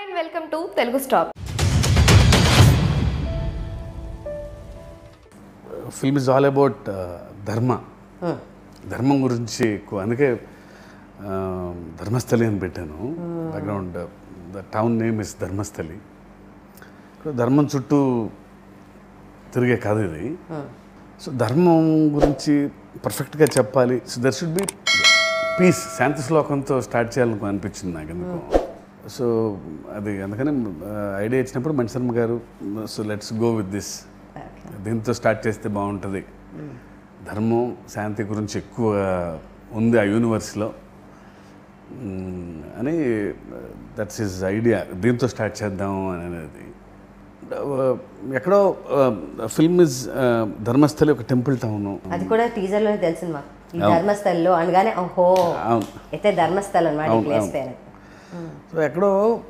And welcome to Telugu stop film is all about dharma ధర్మం గురించి ఎక్కువ అందుకే ఆ, ధర్మస్థలి అని పెట్టాను background the town name is Dharmasthali ఇక్కడ ధర్మం చుట్టూ తిరిగే కథ ఇది సో ధర్మం గురించి పర్ఫెక్ట్గా చెప్పాలి so there should be peace శాంతి శ్లోకంతో స్టార్ట్ చేయాలని అనిపించింది నాకు ఎందుకు సో అది అందుకని ఐడియా ఇచ్చినప్పుడు మణిశర్మ గారు so let's go with this దీంతో స్టార్ట్ చేస్తే బాగుంటుంది ధర్మం శాంతి గురించి ఎక్కువ ఉంది ఆ యూనివర్స్లో మ్మ్, అని దట్స్ హిజ్ ఐడియా దీంతో స్టార్ట్ చేద్దాం అని అనేది ఆ, ఎక్కడో ఫిల్మ్ ఇస్ ధర్మస్థలి ఒక టెంపుల్ టౌను అది కూడా టీజర్ లోనే తెలిసింది మాకు ఈ ధర్మస్థలంలో అనగానే ఓహో అవును అయితే ధర్మస్థలం అన్నమాట ఈ అవును, ప్లేస్ అవును. పేరు సో ఎక్కడో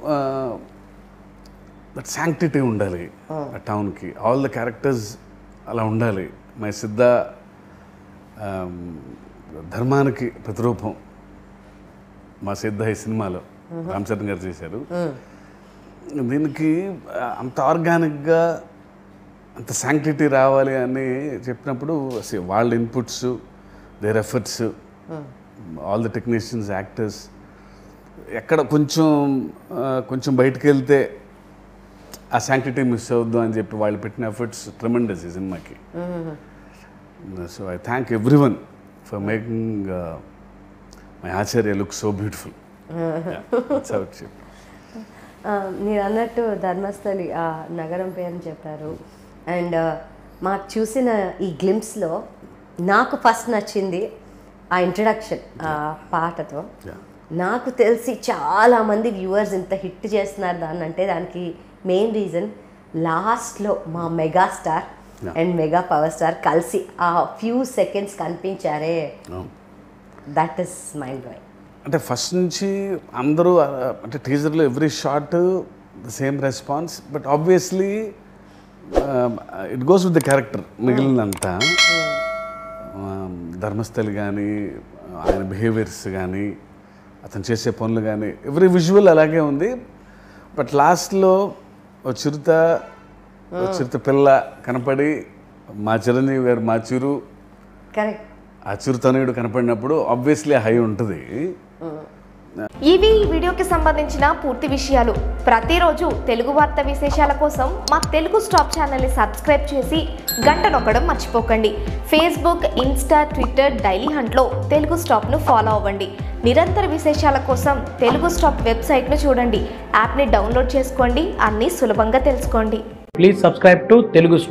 దట్ శాంక్టిటీ ఉండాలి ఆ టౌన్కి ఆల్ ద క్యారెక్టర్స్ అలా ఉండాలి మై సిద్ధ um, ధర్మానికి ప్రతిరూపం మా సిద్ధ ఈ సినిమాలో రామ్ చరణ్ గారు చేశారు దీనికి ఆ, అంత ఆర్గానిక్గా అంత శాంక్టిటీ రావాలి అని చెప్పినప్పుడు see, వాళ్ళ inputs their efforts all the technicians actors ఎక్కడ కొంచెం ఆ, కొంచెం బయటకు వెళ్తే ఆ శాంక్టిటీ మిస్ అవుద్దు అని చెప్పి వాళ్ళు పెట్టిన ఎఫర్ట్స్ ట్రెమెండస్ ఈ సినిమాకి so I thank everyone for making my Acharya look so beautiful ఆ, మీరు అన్నట్టు ధర్మస్థలి ఆ నగరం పేరుని చెప్పారు అండ్ మాకు చూసిన ఈ గ్లిమ్స్లో నాకు ఫస్ట్ నచ్చింది ఆ ఇంట్రడక్షన్ ఆ పాటతో Yeah. నాకు తెలిసి చాలా మంది వ్యూవర్స్ ఇంత హిట్ చేస్తున్నారు దాన్ని అంటే దానికి మెయిన్ రీజన్ లాస్ట్లో మా megastar Yeah. And mega power star కలిసి ఆ ఫ్యూ సెకండ్స్ కనిపించారే దట్ ఇస్ మైండ్ బ్లోయింగ్ అంటే ఫస్ట్ నుంచి అందరూ ఆ, అంటే టీజర్లో every shot the same response but obviously it goes with the character మిగిలినంతా Um, ధర్మస్థలి కానీ ఆయన బిహేవియర్స్ కానీ అతను చేసే పనులు కానీ ఎవ్రీ విజువల్ అలాగే ఉంది బట్ లాస్ట్లో ఓ చిరుత ఓ చిరుత పిల్ల కనపడి మా చిరంజీవి గారు మా చిరు కరెక్ట్ ఆ చిరుతనయుడు కనపడినప్పుడు ఆబ్వియస్లీ హై ఉంటుంది ఇవి ఈ వీడియోకి సంబంధించిన పూర్తి విషయాలు ప్రతిరోజు తెలుగు వార్త విశేషాల కోసం మా తెలుగు స్టాప్ ఛానల్ని సబ్స్క్రైబ్ చేసి గంట నొక్కడం మర్చిపోకండి ఫేస్బుక్ ఇన్స్టా ట్విట్టర్ డైలీ హంట్లో తెలుగు స్టాప్ను ఫాలో అవ్వండి నిరంతర విశేషాల కోసం తెలుగు స్టాప్ వెబ్సైట్ను చూడండి యాప్ని డౌన్లోడ్ చేసుకోండి అన్నీ సులభంగా తెలుసుకోండి ప్లీజ్ సబ్స్క్రైబ్ టు తెలుగు